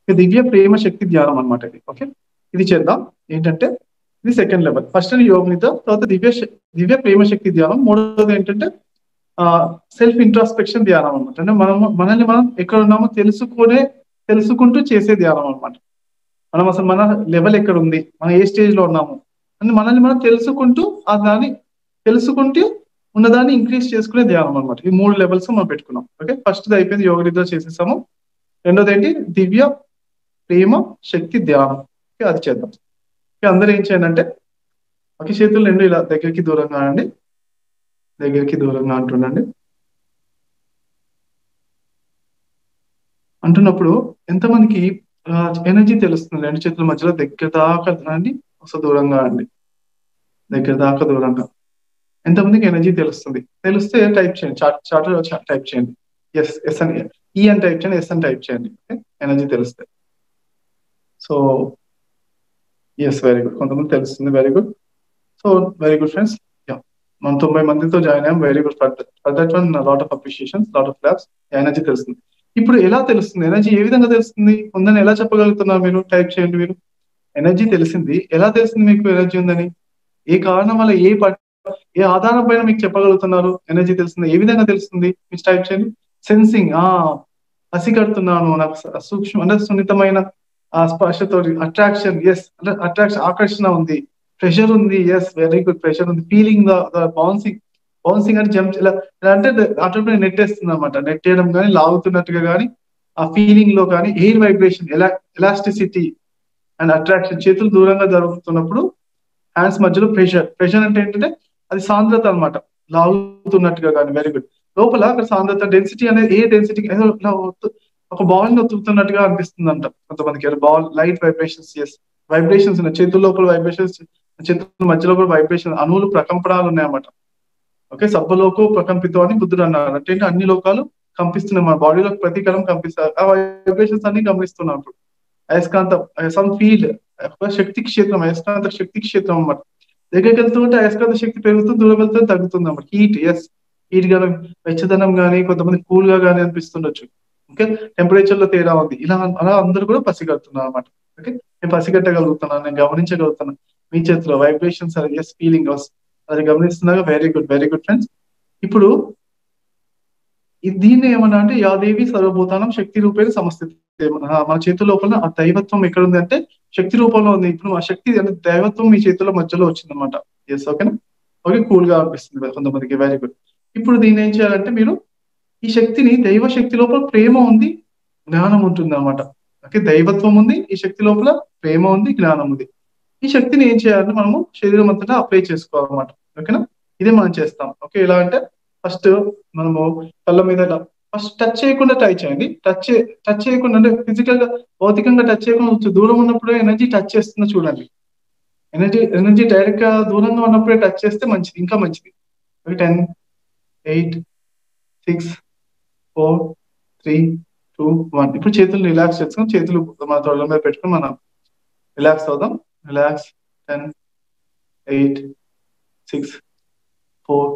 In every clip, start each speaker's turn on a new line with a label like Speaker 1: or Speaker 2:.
Speaker 1: ఇక దివ్య ప్రేమ శక్తి ధ్యానం అన్నమాట ఇది ఓకే ఇది చేద్దాం ఏంటంటే ఇది సెకండ్ లెవెల్ ఫస్ట్ యోగ నిద్ర తర్వాత దివ్య శ- దివ్య ప్రేమ శక్తి ధ్యానం మూడవది ఏంటంటే సెల్ఫ్ ఇంట్రాస్పెక్షన్ ధ్యానం అనమాట అంటే మనం మనల్ని మనం ఎక్కడ ఉన్నామో తెలుసుకునే తెలుసుకుంటూ చేసే ధ్యానం అన్నమాట మనం అసలు మన లెవెల్ ఎక్కడ ఉంది మనం ఏ స్టేజ్ లో ఉన్నాము అని మనల్ని మనం తెలుసుకుంటూ ఆ దాన్ని తెలుసుకుంటూ ఉన్నదాన్ని ఇంక్రీజ్ చేసుకునే ధ్యానం అనమాట ఈ మూడు లెవెల్స్ మనం పెట్టుకున్నాం ఓకే ఫస్ట్ అయిపోయింది యోగ నిద్ర చేసేసాము రెండోది ఏంటి దివ్య ప్రేమ శక్తి ధ్యానం ఓకే అది చేద్దాం ఓకే అందరూ ఏం చేయండి అంటే ఒక చేతులు రెండు ఇలా దగ్గరికి దూరంగా అండి దగ్గరికి దూరంగా అంటుండండి అంటున్నప్పుడు ఎంతమందికి ఎనర్జీ తెలుస్తుంది రెండు చేతుల మధ్యలో దగ్గర దాకా అండి ఒకసారి దూరంగా అండి దగ్గర దాకా దూరంగా ఎంతమందికి ఎనర్జీ తెలుస్తుంది తెలిస్తే టైప్ చేయండి చార్ట్ చార్ట్ టైప్ చేయండి ఎస్ ఎస్ అని ఈ అని టైప్ చేయండి ఎస్ అని టైప్ చేయండి ఎనర్జీ తెలిస్తే సో ఎస్ వెరీ గుడ్ కొంతమంది తెలుస్తుంది very good so very good friends మనం తొంభై మందితో జాయిన్ అయ్యాం very good for for that one lot of appreciation lot of claps energy తెలుస్తుంది ఇప్పుడు ఎలా తెలుస్తుంది ఎనర్జీ ఏ విధంగా తెలుస్తుంది ఉందని ఎలా చెప్పగలుగుతున్నారు మీరు టైప్ చేయండి మీరు ఎనర్జీ తెలిసింది ఎలా తెలిసింది మీకు ఎనర్జీ ఉందని ఏ కారణం వల్ల ఏ ప- ఏ ఆధారం పైన మీకు చెప్పగలుగుతున్నారు ఎనర్జీ తెలుస్తుంది ఏ విధంగా తెలుస్తుంది మీరు టైప్ చేయండి సెన్సింగ్ ఆ పసిగడుతున్నాను నాకు స- సూక్ష్మ అంటే సున్నితమైన ఆ స్పర్శతో అట్రాక్షన్ ఎస్ అంటే అట్రాక్షన్ ఆకర్షణ ఉంది ప్రెషర్ ఉంది ఎస్ వెరీ గుడ్ ప్రెషర్ ఉంది ఫీలింగ్ బౌన్సింగ్ బౌన్సింగ్ అంటే జంప్ ఇలా ఇలా అంటే ఆటోమేటిక్ నెట్టేస్తుంది అనమాట నెట్టేయడం కానీ లాగుతున్నట్టుగా కానీ ఆ ఫీలింగ్ లో కానీ ఎయిర్ వైబ్రేషన్ ఎలా ఎలాస్టిసిటీ అండ్ అట్రాక్షన్ చేతులు దూరంగా జరుగుతున్నప్పుడు హ్యాండ్స్ మధ్యలో ప్రెషర్ ప్రెషర్ అంటే ఏంటంటే అది సాంద్రత అన్నమాట లాగుతున్నట్టుగా కానీ వెరీ గుడ్ లోపల అక్కడ సాంద్రత డెన్సిటీ అనేది ఏ డెన్సిటీ ఒక బాల్ ని ఒత్తుతున్నట్టుగా అనిపిస్తుంది అంట కొంతమందికి ball light vibrations yes vibrations ఉన్నాయి చేతుల లోపల వైబ్రేషన్స్ చేతుల మధ్యలో కూడా వైబ్రేషన్ అణువులు ప్రకంపనాలు ఉన్నాయన్నమాట ఓకే సబ్బలోకు ప్రకంపితం అని బుద్ధుడు అన్నారు అంటే ఏంటి అన్ని లోకాలు కంపిస్తున్నాయి మన బాడీలో ప్రతి కలం కంపిస్తారు ఆ వైబ్రేషన్స్ అన్ని గమనిస్తున్నాం ఇప్పుడు అయస్కాంత సమ్ ఫీల్డ్ శక్తి క్షేత్రం అయస్కాంత శక్తి క్షేత్రం అన్నమాట దగ్గరికి వెళ్తూ ఉంటే అయస్కాంత శక్తి పెరుగుతూ దూరం వెళ్తూ తగ్గుతుంది అన్నమాట హీట్ ఎస్ హీట్ గానీ వెచ్చదనం గానీ కొంతమంది కూల్ గా గానీ అనిపిస్తుండొచ్చు ఓకే టెంపరేచర్ లో తేడా ఉంది ఇలా అలా అందరూ కూడా పసిగడుతున్నారు అనమాట ఓకే నేను పసిగట్టగలుగుతున్నాను నేను గమనించగలుగుతున్నాను మీ చేతిలో వైబ్రేషన్స్ ఎస్ ఫీలింగ్ అది గమనిస్తున్నాగా very good very good friends ఇప్పుడు ఇది దీన్ని ఏమన్నా అంటే యాదేవి సర్వభూతానం శక్తి రూపేణ సమస్థితి మన చేతి లోపల ఆ దైవత్వం ఎక్కడ ఉంది అంటే శక్తి రూపంలో ఉంది ఇప్పుడు ఆ శక్తి అంటే దైవత్వం మీ చేతిలో మధ్యలో వచ్చింది అనమాట ఎస్ ఓకేనా ఓకే కూల్ గా అనిపిస్తుంది కొంతమందికి వెరీ గుడ్ ఇప్పుడు దీన్ని ఏం చేయాలంటే మీరు ఈ శక్తిని దైవ శక్తి లోపల ప్రేమ ఉంది జ్ఞానం ఉంటుంది అనమాట ఓకే దైవత్వం ఉంది ఈ శక్తి లోపల ప్రేమ ఉంది జ్ఞానం ఉంది ఈ శక్తిని ఏం చేయాలంటే మనము శరీరం అంతటా అప్లై చేసుకోవాలన్నమాట ఓకేనా ఇదే మనం చేస్తాం ఓకే ఎలా అంటే ఫస్ట్ మనము కళ్ళ మీద ఫస్ట్ టచ్ చేయకుండా ట్రై చేయండి టచ్ టచ్ చేయకుండా అంటే ఫిజికల్ గా భౌతికంగా టచ్ చేయకుండా కొంచెం దూరం ఉన్నప్పుడే ఎనర్జీ టచ్ చేస్తుందో చూడండి ఎనర్జీ ఎనర్జీ డైరెక్ట్ గా దూరంగా ఉన్నప్పుడే టచ్ చేస్తే మంచిది ఇంకా మంచిది ten eight six four three two one ఇప్పుడు చేతులు రిలాక్స్ చేసుకుని చేతులు మన తొడల మీద పెట్టుకుని మనం రిలాక్స్ అవుదాం relax ten eight six four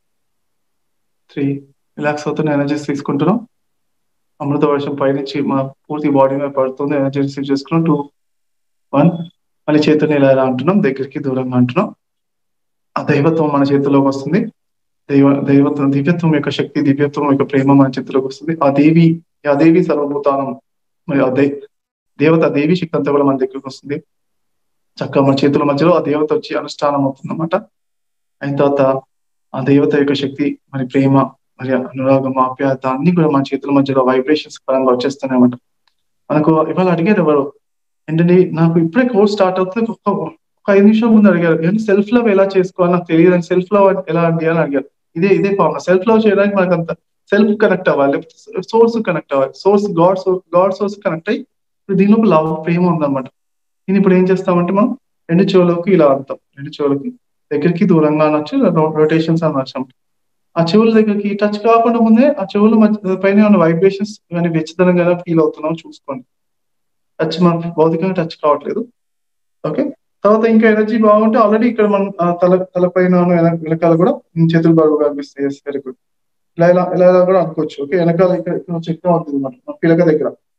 Speaker 1: three relax అవుతున్న ఎనర్జీస్ తీసుకుంటున్నాం అమృత వర్షం పైనుంచి మా పూర్తి బాడీ మీద పడుతుంది ఎనర్జీ రిసీవ్ చేసుకున్నాం టూ వన్ మళ్ళీ చేతుల్ని ఇలా ఇలా అంటున్నాం దగ్గరికి దూరంగా అంటున్నాం ఆ దైవత్వం మన చేతిలోకి వస్తుంది దైవ దైవత్వం దివ్యత్వం యొక్క శక్తి దివ్యత్వం యొక్క ప్రేమ మన చేతిలోకి వస్తుంది ఆ దేవి ఆ దేవి సర్వభూతానం మరి ఆ దై దేవత దేవి శక్తి అంతా కూడా మన దగ్గరికి వస్తుంది చక్కగా మన చేతుల మధ్యలో ఆ దేవత వచ్చి అనుష్ఠానం అవుతుంది అనమాట అయిన తర్వాత ఆ దేవత యొక్క శక్తి మరి ప్రేమ మరి అనురాగం ఆప్యాయత అన్ని కూడా మన చేతుల మధ్యలో వైబ్రేషన్స్ పరంగా వచ్చేస్తున్నాయి అన్నమాట మనకు ఇవాళ అడిగారు ఎవరు ఏంటంటే నాకు ఇప్పుడే కోర్స్ స్టార్ట్ అవుతుంది ఒక ఒక ఐదు నిమిషం ముందు అడిగారు ఏంటి సెల్ఫ్ లవ్ ఎలా చేసుకోవాలి నాకు తెలియదు అని సెల్ఫ్ లవ్ ఎలా అండి అని అడిగారు ఇదే ఇదే ఫార్మ్ సెల్ఫ్ లవ్ చేయడానికి మనకు అంత సెల్ఫ్ కనెక్ట్ అవ్వాలి సోర్స్ కనెక్ట్ అవ్వాలి source god god source connect అయ్యి ఇప్పుడు దీనిలో లవ్ ప్రేమ ఉందన్నమాట దీన్ని ఇప్పుడు ఏం చేస్తామంటే మనం రెండు చెవులకు ఇలా అంటాం రెండు చెవులకి దగ్గరికి దూరంగా అనొచ్చు రొటేషన్స్ అనొచ్చు ఆ చెవుల దగ్గరికి టచ్ కాకుండా ముందే ఆ చెవుల మధ్య పైన ఏమైనా వైబ్రేషన్స్ కానీ వెచ్చదనంగా ఫీల్ అవుతున్నాం చూసుకోండి టచ్ మన భౌతికంగా టచ్ కావట్లేదు ఓకే తర్వాత ఇంకా ఎనర్జీ బాగుంటే ఆల్రెడీ ఇక్కడ మనం తల తల పైన వెనకాల కూడా చేతులు బాగా కనిపిస్తాయి ఎస్ వెరీ గుడ్ ఇలా ఇలా ఇలా ఇలా కూడా అనుకోవచ్చు ఓకే వెనకాల ఇక్కడ ఇక్కడ చక్రం ఉంటుంది అనమాట మన పిలక దగ్గర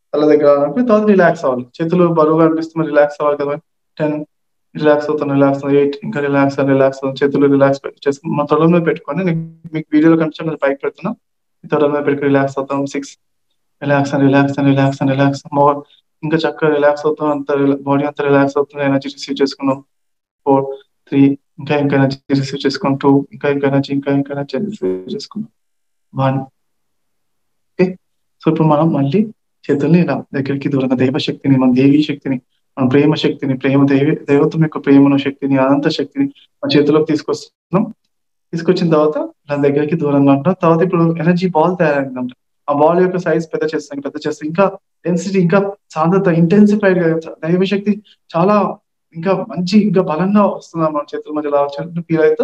Speaker 1: తల దగ్గర అనిపి తర్వాత రిలాక్స్ అవ్వాలి చేతులు బరువుగా అనిపిస్తుంది రిలాక్స్ అవ్వాలి కదా టెన్ రిలాక్స్ అవుతాను రిలాక్స్ ఎయిట్ ఇంకా రిలాక్స్ రిలాక్స్ చేతులు రిలాక్స్ చేసుకుని మా తొడల మీద పెట్టుకొని నేను మీకు వీడియోలో కనిపించడం పైకి పెడుతున్నా తొడల మీద పెట్టుకుని రిలాక్స్ అవుతాం సిక్స్ రిలాక్స్ అని రిలాక్స్ అని రిలాక్స్ అని రిలాక్స్ మోర్ ఇంకా చక్కగా రిలాక్స్ అవుతాం అంత బాడీ అంతా రిలాక్స్ అవుతుంది ఎనర్జీ రిసీవ్ చేసుకున్నాం ఫోర్ త్రీ ఇంకా ఇంకా ఎనర్జీ రిసీవ్ చేసుకున్నాం టూ ఇంకా ఇంకా ఎనర్జీ ఇంకా ఇంకా ఎనర్జీ రిసీవ్ చేసుకున్నాం వన్ ఓకే సో ఇప్పుడు మనం మళ్ళీ చేతుల్ని ఇలా దగ్గరికి దూరంగా దైవశక్తిని మన దేవీ శక్తిని మన ప్రేమ శక్తిని ప్రేమ దైవ దైవత్వం యొక్క ప్రేమను శక్తిని అనంత శక్తిని మన చేతిలోకి తీసుకొస్తున్నాం తీసుకొచ్చిన తర్వాత ఇలా దగ్గరికి దూరంగా ఉంటాం తర్వాత ఇప్పుడు ఎనర్జీ బాల్ తయారైందంట ఆ బాల్ యొక్క సైజ్ పెద్ద చేస్తాం పెద్ద చేస్తాం ఇంకా డెన్సిటీ ఇంకా సాంద్రత ఇంటెన్సిఫైడ్ గా దైవశక్తి చాలా ఇంకా మంచి ఇంకా బలంగా వస్తుంది మన చేతుల మధ్యలో ఫీల్ అయితే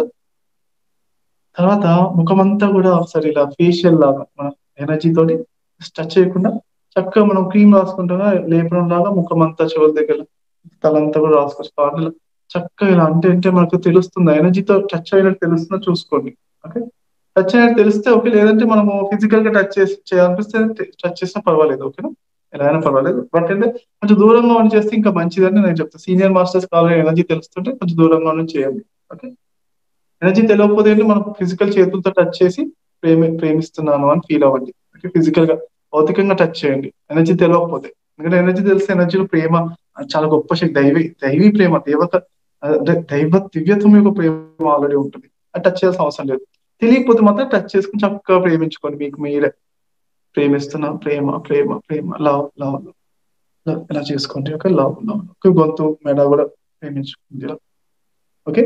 Speaker 1: తర్వాత ముఖమంతా కూడా ఒకసారి ఇలా ఫేషియల్ లాగా మన ఎనర్జీ తోటి టచ్ చేయకుండా చక్కగా మనం క్రీమ్ రాసుకుంటున్నా లేపడం లాగా ముఖం అంతా చెవుల దగ్గర తలంతా కూడా రాసుకోవచ్చు చక్కగా ఇలా అంటే అంటే మనకు తెలుస్తుంది ఎనర్జీతో టచ్ అయినట్టు తెలుస్తుందో చూసుకోండి ఓకే టచ్ అయినట్టు తెలిస్తే ఓకే లేదంటే మనము ఫిజికల్ గా టచ్ చేసి చేయాలనిపిస్తే టచ్ చేసినా పర్వాలేదు ఓకేనా ఎలా అయినా పర్వాలేదు బట్ అంటే కొంచెం దూరంగా ఉండి చేస్తే ఇంకా మంచిదని నేను చెప్తాను సీనియర్ మాస్టర్స్ కావాలి ఎనర్జీ తెలుస్తుంటే కొంచెం దూరంగా ఉండి చేయండి ఓకే ఎనర్జీ తెలియకపోతే ఏంటి మనం ఫిజికల్ చేతులతో టచ్ చేసి ప్రేమి ప్రేమిస్తున్నాను అని ఫీల్ అవ్వండి ఓకే ఫిజికల్ గా భౌతికంగా టచ్ చేయండి ఎనర్జీ తెలియకపోతే ఎందుకంటే ఎనర్జీ తెలిస్తే ఎనర్జీలో ప్రేమ చాలా గొప్ప శక్తి దైవీ దైవీ ప్రేమ దేవత దైవ దివ్యత్వం యొక్క ప్రేమ ఆల్రెడీ ఉంటుంది అది టచ్ చేయాల్సిన అవసరం లేదు తెలియకపోతే మాత్రం టచ్ చేసుకుని చక్కగా ప్రేమించుకోండి మీకు మీరే ప్రేమిస్తున్నా ప్రేమ ప్రేమ ప్రేమ లవ్ లవ్ లవ్ ఇలా చేసుకోండి ఓకే లవ్ లవ్ ఒక గొంతు మెడ కూడా ప్రేమించుకోండి ఓకే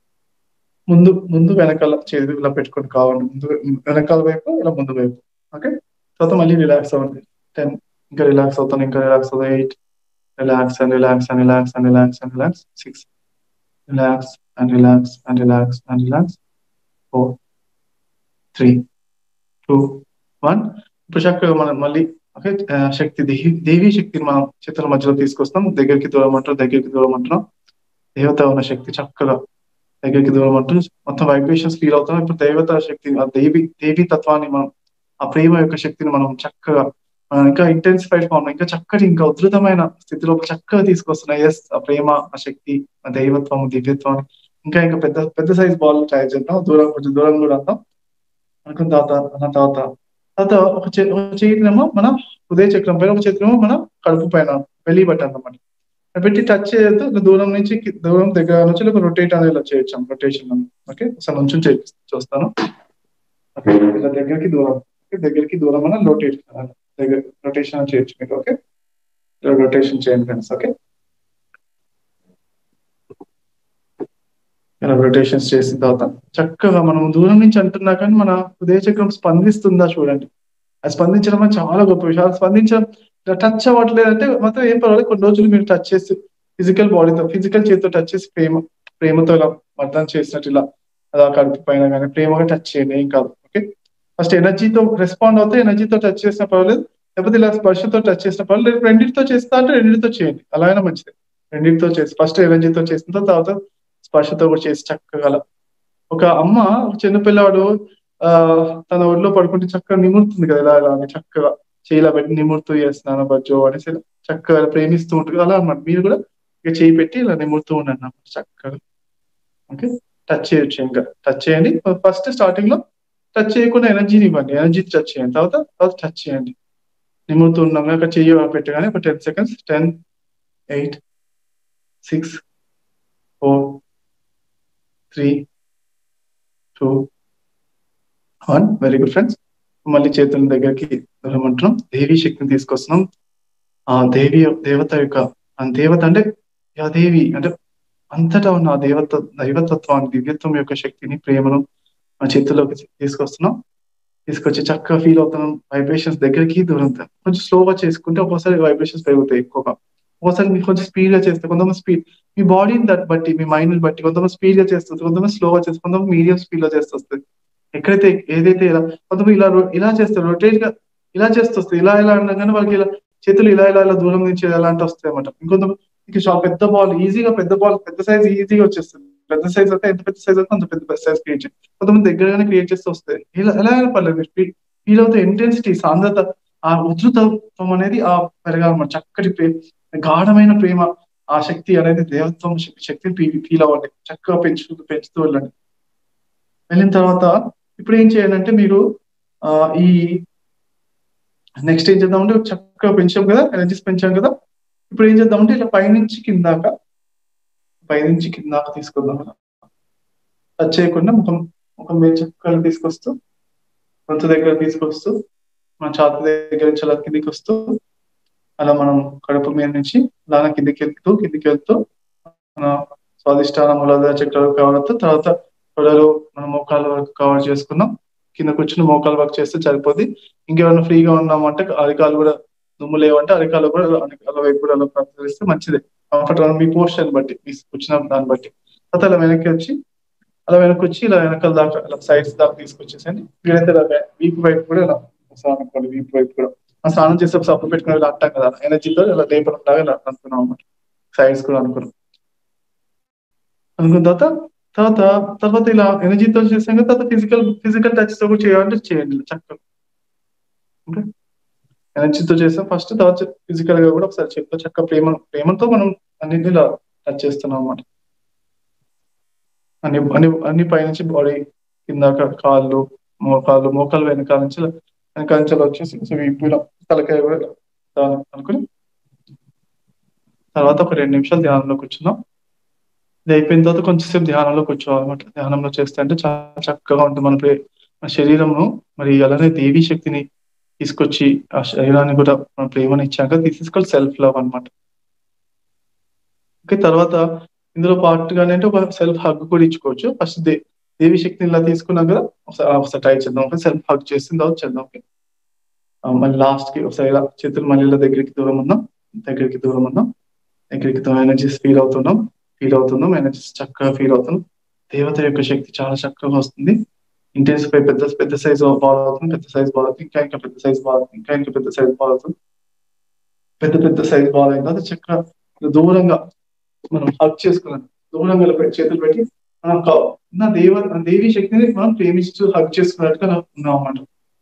Speaker 1: ముందు ముందు వెనకాల చేతి ఇలా పెట్టుకొని కావండి ముందు వెనకాల వైపు ఇలా ముందు వైపు ఓకే తర్వాత మళ్ళీ రిలాక్స్ అవ్వండి టెన్ ఇంకా రిలాక్స్ అవుతాను ఇంకా రిలాక్స్ అవుతాను eight relax and relax and relax and relax and relax six relax and relax and relax and relax four three two one ఇప్పుడు చక్కగా మనం మళ్ళీ ఓకే శక్తి దేవి దేవీ శక్తిని మనం చిత్రాల మధ్యలో తీసుకొస్తాం దగ్గరికి దూరం అంటాం దగ్గరికి దూరం అంటున్నాం దేవత ఉన్న శక్తి చక్కగా దగ్గరికి దూరం అంటూ మొత్తం వైబ్రేషన్స్ ఫీల్ అవుతాం ఇప్పుడు దేవత శక్తి ఆ దేవి దేవి తత్వాన్ని మనం ఆ ప్రేమ యొక్క శక్తిని మనం చక్కగా ఇంకా ఇంటెన్సిఫైడ్ ఫామ్ ఇంకా చక్కటి ఇంకా ఉధృతమైన స్థితిలో చక్కగా తీసుకొస్తున్నాయి ఎస్ ఆ ప్రేమ ఆ శక్తి ఆ దైవత్వం దివ్యత్వం ఇంకా ఇంకా పెద్ద పెద్ద సైజ్ బాల్ ట్రై చేద్దాం దూరం కొంచెం దూరం కూడా అందాం అనుకున్న తర్వాత అన్న తర్వాత తర్వాత ఒక చేతినేమో మన హృదయ చక్రం పైన ఒక చేతినేమో మన కడుపు పైన వెళ్ళి బట్టి అన్నమాట పెట్టి టచ్ చేయొద్దు దూరం నుంచి దూరం దగ్గర నుంచి ఒక రొటేట్ అనేది ఇలా చేయొచ్చు రొటేషన్ ఓకే ఒకసారి నుంచి చూస్తాను ఇలా దగ్గరికి దూరం దగ్గరికి దూరం అన్న రొటేట్ దగ్గర రొటేషన్ చేయొచ్చు మీరు ఓకే రొటేషన్ చేయండి ఫ్రెండ్స్ ఓకే ఇలా రొటేషన్స్ చేసిన తర్వాత చక్కగా మనం దూరం నుంచి అంటున్నా కానీ మన హృదయ చక్రం స్పందిస్తుందా చూడండి అది స్పందించడం చాలా గొప్ప విషయం స్పందించడం టచ్ అవ్వట్లేదు అంటే మాత్రం ఏం పర్వాలేదు కొన్ని రోజులు మీరు టచ్ చేసి ఫిజికల్ బాడీతో ఫిజికల్ చేతితో టచ్ చేసి ప్రేమ ప్రేమతో ఇలా మర్దం చేసినట్టు ఇలా అలా కడుపు పైన కానీ ప్రేమగా టచ్ చేయండి ఏం కాదు ఓకే ఫస్ట్ ఎనర్జీతో రెస్పాండ్ అవుతే ఎనర్జీతో టచ్ చేసిన పర్వాలేదు లేకపోతే ఇలా స్పర్శతో టచ్ చేసిన పర్వాలేదు రెండింటితో చేస్తా అంటే రెండింటితో చేయండి అలా అయినా మంచిది రెండింటితో చేసి ఫస్ట్ ఎనర్జీతో చేసిన తర్వాత స్పర్శతో కూడా చేసి చక్కగా ఒక అమ్మ ఒక చిన్న పిల్లవాడు ఆ తన ఒడిలో పడుకుంటే చక్కగా నిమురుతుంది కదా ఇలా ఇలా చక్కగా చేయిలా పెట్టి నిమురుతూ చేస్తున్నాను బజ్జో అనేసి చక్కగా ప్రేమిస్తూ ఉంటుంది అలా అనమాట మీరు కూడా ఇక చేయి పెట్టి ఇలా నిమురుతూ ఉండండి అన్నమాట చక్కగా ఓకే టచ్ చేయొచ్చు ఇంకా టచ్ చేయండి ఫస్ట్ స్టార్టింగ్ లో టచ్ చేయకుండా ఎనర్జీని ఇవ్వండి ఎనర్జీ టచ్ చేయండి తర్వాత తర్వాత టచ్ చేయండి నిమురుతూ ఉన్నాం అక్కడ చెయ్యి పెట్టగానే ఒక ten seconds ten eight six four three two one very good friends మళ్ళీ చేతుల దగ్గరికి వెళ్ళమంటున్నాం దేవి శక్తిని తీసుకొస్తున్నాం ఆ దేవి దేవత యొక్క ఆ దేవత అంటే ఆ దేవి అంటే అంతటా ఉన్న ఆ దేవత దైవతత్వాన్ని దివ్యత్వం యొక్క శక్తిని ప్రేమను మన చేతుల్లోకి తీసుకొస్తున్నాం తీసుకొచ్చి చక్కగా ఫీల్ అవుతున్నాం వైబ్రేషన్స్ దగ్గరికి దూరం కొంచెం స్లోగా చేసుకుంటే ఒక్కోసారి వైబ్రేషన్స్ పెరుగుతాయి ఎక్కువగా ఒకసారి మీరు కొంచెం స్పీడ్ గా చేస్తే కొంతమంది స్పీడ్ మీ బాడీని దట్ బట్టి మీ మైండ్ బట్టి కొంతమంది స్పీడ్ గా చేస్తుంది కొంతమంది స్లోగా చేస్తుంది కొంతమంది మీడియం స్పీడ్ లో చేస్తుంది ఎక్కడైతే ఏదైతే ఇలా కొంతమంది ఇలా ఇలా చేస్తారు రొటేట్ గా ఇలా చేస్తుంది ఇలా ఇలా అనగానే వాళ్ళకి ఇలా చేతులు ఇలా ఇలా ఇలా దూరం నుంచి అలాంటి వస్తాయి అనమాట ఇంకొంతమంది పెద్ద బాల్ ఈజీగా పెద్ద బాల్ పెద్ద సైజ్ ఈజీగా వచ్చేస్తుంది పెద్ద సైజ్ అయితే ఎంత పెద్ద సైజ్ అయితే అంత పెద్ద సైజ్ క్రియేట్ చేయండి కొంతమంది దగ్గరగానే క్రియేట్ చేస్తూ వస్తాయి ఇలా ఎలా అయినా పర్లేదు ఫీల్ అవుతే ఇంటెన్సిటీ సాంద్రత ఆ ఉధృతత్వం అనేది ఆ పెరగాలన్నమాట చక్కటి ప్రేమ గాఢమైన ప్రేమ ఆ శక్తి అనేది దేవత్వం శక్తి శక్తిని ఫీల్ అవ్వండి చక్కగా పెంచుతూ పెంచుతూ వెళ్ళండి వెళ్ళిన తర్వాత ఇప్పుడు ఏం చేయాలంటే మీరు ఆ ఈ నెక్స్ట్ ఏం చేద్దామంటే చక్కగా పెంచాం కదా ఎనర్జీస్ పెంచాం కదా ఇప్పుడు ఏం చేద్దామంటే ఇలా పైనుంచి కిందాక పైనుంచి కిందాక తీసుకొద్దాం టచ్ చేయకుండా ముఖం ముఖం మీద చక్కగా తీసుకొస్తూ గొంతు దగ్గర తీసుకొస్తూ మన ఛాతి దగ్గర నుంచి అలా కిందికి వస్తూ అలా మనం కడుపు మీద నుంచి అలానే కిందికి వెళ్తూ కిందికి వెళ్తూ మన స్వాదిష్టాన మూలాధార చక్రాలు కావడంతో తర్వాత తొడలు మన మోకాల వరకు కవర్ చేసుకున్నాం కింద కూర్చుని మోకాలు వర్క్ చేస్తే సరిపోద్ది ఇంకేమైనా ఫ్రీగా ఉన్నామంటే అరికాలు కూడా దుమ్ము లేవంటే అరికాలు కూడా అలా వైపు కూడా అలా ప్రదర్శిస్తే మంచిదే కంఫర్ట్ మీ పోస్టర్ బట్టి మీ కూర్చున్న దాన్ని బట్టి తర్వాత అలా వెనక్కి వచ్చి అలా వెనక్కి వచ్చి ఇలా వెనకాల దాకా అలా సైడ్స్ దాకా తీసుకొచ్చేసండి వీలైతే ఇలా వీపు వైపు కూడా ఇలా స్నానం అనుకోండి వీపు వైపు కూడా ఆ స్నానం చేసేప్పుడు సప్పు పెట్టుకుని ఇలా అంటాం కదా ఎనర్జీతో ఇలా లేపడం లాగా ఇలా అనుకున్నాం అనమాట సైడ్స్ కూడా అనుకున్నాం అనుకున్న తర్వాత తర్వాత తర్వాత ఇలా ఎనర్జీతో చేసాం కదా తర్వాత ఫిజికల్ ఫిజికల్ టచ్ తో కూడా చేయాలంటే చేయండి చక్కగా ఓకే ఎనర్జీతో చేస్తాం ఫస్ట్ తర్వాత ఫిజికల్ గా కూడా ఒకసారి చెప్తా చక్క ప్రేమ ప్రేమతో మనం అన్నింటినీ ఇలా టచ్ చేస్తున్నాం అనమాట అన్ని అన్ని అన్ని పైనుంచి బాడీ కిందాక కాళ్ళు మోకాళ్ళు మోకాలు వెనకాల నుంచి వెనకాల నుంచి వచ్చేసి వీపులో తలకాయ కూడా అనుకుని తర్వాత ఒక రెండు నిమిషాలు ధ్యానంలో కూర్చున్నాం ఇది అయిపోయిన తర్వాత కొంచెంసేపు ధ్యానంలో కూర్చోవాలన్నమాట ధ్యానంలో చేస్తే అంటే చాలా చక్కగా ఉంటుంది మన మన శరీరము మరి అలానే దేవీ శక్తిని తీసుకొచ్చి ఆ శరీరాన్ని కూడా మన ప్రేమను ఇచ్చాక this is call self love అనమాట ఓకే తర్వాత ఇందులో పార్ట్ గానే అంటే ఒక సెల్ఫ్ హగ్ కూడా ఇచ్చుకోవచ్చు ఫస్ట్ దే దేవి శక్తిని ఇలా తీసుకున్నాం కదా ఒకసారి ఒకసారి ట్రై చేద్దాం ఒక సెల్ఫ్ హగ్ చేసిన తర్వాత చేద్దాం ఓకే మళ్ళీ లాస్ట్ కి ఒకసారి ఇలా చేతులు మళ్ళీ ఇలా దగ్గరికి దూరం ఉందాం దగ్గరికి దూరం ఉందాం దగ్గరికి దూరం ఎనర్జీస్ ఫీల్ అవుతున్నాం ఫీల్ అవుతున్నాం ఎనర్జీస్ చక్కగా ఫీల్ అవుతున్నాం దేవత యొక్క శక్తి చాలా చక్కగా వస్తుంది ఇంటెన్సిఫై పెద్ద పెద్ద సైజ్ బాల్ అవుతుంది పెద్ద సైజ్ బాల్ అవుతుంది ఇంకా ఇంకా పెద్ద సైజ్ బాల్ అవుతుంది ఇంకా ఇంకా పెద్ద సైజ్ బాల్ అవుతుంది పెద్ద పెద్ద సైజ్ బాల్ అయిన తర్వాత చక్కగా దూరంగా మనం హక్ చేసుకున్నాం దూరంగా చేతులు పెట్టి మనం నా దేవ దేవి శక్తిని మనం ప్రేమిస్తూ హక్ చేసుకున్నట్టుగా ఉన్నాం అన్నమాట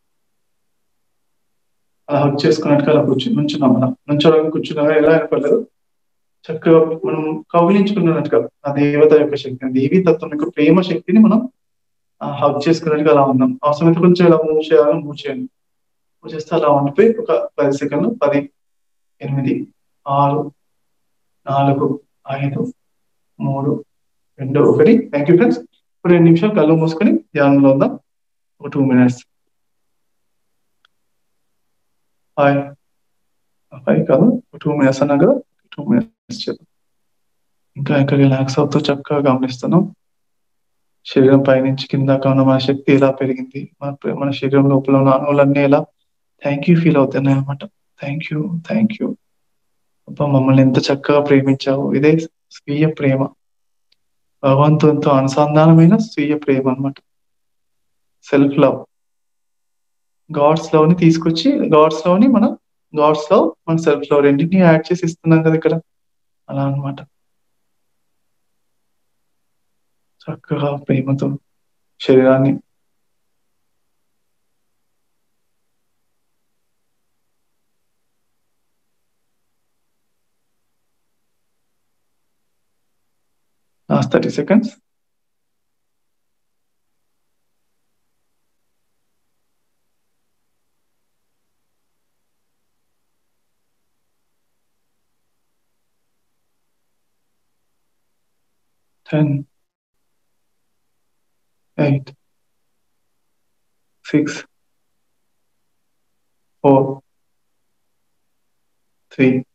Speaker 1: అలా హక్ చేసుకున్నట్టుగా అలా కూర్చొని నుంచున్నాం అలా నుంచోడానికి కూర్చున్నాగా ఎలా అయిపోలేదు చక్కగా మనం కౌగిలించుకున్నట్టుగా ఆ దేవత యొక్క శక్తిని దేవీ తత్వం యొక్క ప్రేమ శక్తిని మనం హక్ చేసుకున్నట్టుగా అలా ఉన్నాం అవసరమైతే కొంచెం ఇలా మూవ్ చేయాలని మూవ్ చేయండి మూవ్ చేస్తే అలా ఉండిపోయి ఒక పది సెకండ్లు పది ఎనిమిది ఆరు నాలుగు ఐదు మూడు రెండు ఒకటి థ్యాంక్ యూ ఫ్రెండ్స్ ఇప్పుడు రెండు నిమిషాలు కళ్ళు మూసుకొని ధ్యానంలో ఉందాం ఒక టూ మినిట్స్ హాయ్ ఫైవ్ కాదు టూ మినిట్స్ అన్నా కదా టూ మినిట్స్ చేద్దాం ఇంకా ఇంకా రిలాక్స్ అవుతూ చక్కగా గమనిస్తున్నాం శరీరం పైనుంచి కింద ఉన్న మన శక్తి ఎలా పెరిగింది మన మన శరీరం లోపల ఉన్న అణువులన్నీ ఎలా థ్యాంక్ యూ ఫీల్ అవుతున్నాయి అనమాట థ్యాంక్ యూ థ్యాంక్ యూ అబ్బా మమ్మల్ని ఎంత చక్కగా ప్రేమించావు ఇదే స్వీయ ప్రేమ భగవంతునితో అనుసంధానమైన స్వీయ ప్రేమ అనమాట సెల్ఫ్ లవ్ గాడ్స్ లవ్ ని తీసుకొచ్చి గాడ్స్ లవ్ ని మన గాడ్స్ లవ్ మన సెల్ఫ్ లవ్ రెండింటిని యాడ్ చేసి ఇస్తున్నాం కదా ఇక్కడ అలా అనమాట చక్కగా ప్రేమతో శరీరాన్ని last 30 seconds. Ten, eight, six, four, three,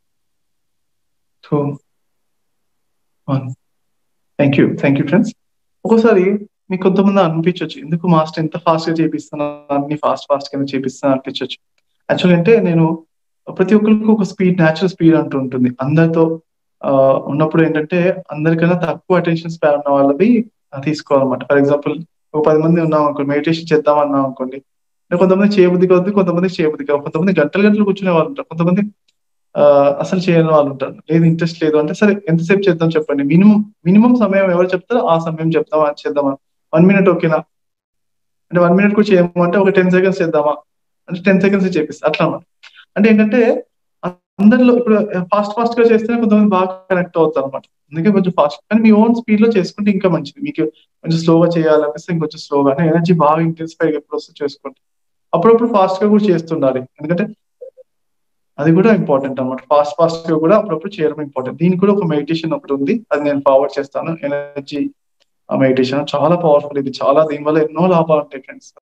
Speaker 1: two, one. Thank you thank you friends ఒక్కోసారి మీకు కొంతమంది అనిపించవచ్చు ఎందుకు మాస్టర్ ఎంత ఫాస్ట్ గా చేపిస్తున్నా అన్ని ఫాస్ట్ ఫాస్ట్ గా చేపిస్తున్నా అనిపించవచ్చు యాక్చువల్ అంటే నేను ప్రతి ఒక్కరికి ఒక స్పీడ్ న్యాచురల్ స్పీడ్ అంటూ ఉంటుంది అందరితో ఉన్నప్పుడు ఏంటంటే అందరికన్నా తక్కువ అటెన్షన్ స్పాన్ ఉన్న వాళ్ళది తీసుకోవాలన్నమాట ఫర్ ఎగ్జాంపుల్ ఒక పది మంది ఉన్నాం అనుకోండి మెడిటేషన్ చేద్దాం అన్నాం అనుకోండి కొంతమంది చేయబుద్ధి కావద్దు కొంతమంది చేయబుద్ధి కాదు కొంతమంది గంటలు గంటలు కూర్చునే వాళ్ళు ఉంటారు కొంతమంది అసలు చేయని వాళ్ళు ఉంటారు లేదు ఇంట్రెస్ట్ లేదు అంటే సరే ఎంతసేపు చేద్దాం చెప్పండి మినిమం మినిమం సమయం ఎవరు చెప్తారో ఆ సమయం చెప్తామా చేద్దామా వన్ మినిట్ ఓకేనా అంటే వన్ మినిట్ కూడా చేయమంటే ఒక టెన్ సెకండ్స్ చేద్దామా అంటే టెన్ సెకండ్స్ చేపిస్తా అట్లా అన్నమాట అంటే ఏంటంటే అందరిలో ఇప్పుడు ఫాస్ట్ ఫాస్ట్ గా చేస్తేనే కొంతమంది బాగా కనెక్ట్ అవుతారు అనమాట అందుకే కొంచెం ఫాస్ట్ కానీ మీ ఓన్ స్పీడ్ లో చేసుకుంటే ఇంకా మంచిది మీకు కొంచెం స్లోగా చేయాలనిపిస్తే ఇంకొంచెం స్లోగా ఎనర్జీ బాగా ఇంటెన్సిఫై ఎప్పుడు వస్తే చేసుకోండి అప్పుడప్పుడు ఫాస్ట్ గా కూడా చేస్తుండాలి ఎందుకంటే అది కూడా ఇంపార్టెంట్ అనమాట ఫాస్ట్ ఫాస్ట్ గా కూడా అప్పుడప్పుడు చేయడం ఇంపార్టెంట్ దీనికి కూడా ఒక మెడిటేషన్ ఒకటి ఉంది అది నేను ఫార్వర్డ్ చేస్తాను ఎనర్జీ మెడిటేషన్ చాలా పవర్ఫుల్ ఇది చాలా దీనివల్ల ఎన్నో లాభాలు ఉంటాయి ఫ్రెండ్స్